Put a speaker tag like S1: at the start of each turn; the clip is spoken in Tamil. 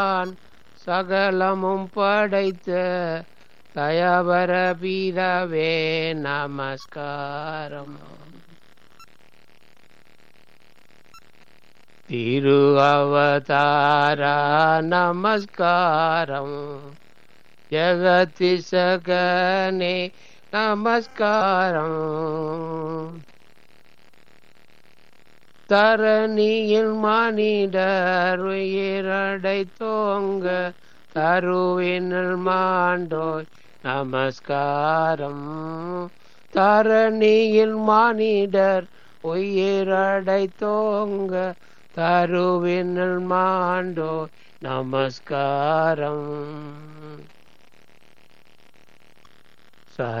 S1: நான் சகலமும் படைத்த தயவர பிதாவே நமஸ்காரம் திரு அவதாரா நமஸ்காரம் ஜகதிசகனே நமஸ்காரம் தரணியில் மானிடர் உயிரடை தோங்க தருவினல் மாண்டோய் நமஸ்காரம் தரணியில் மானிடர் உயிரடை தோங்க தருவினல் மாண்டோய் நமஸ்காரம்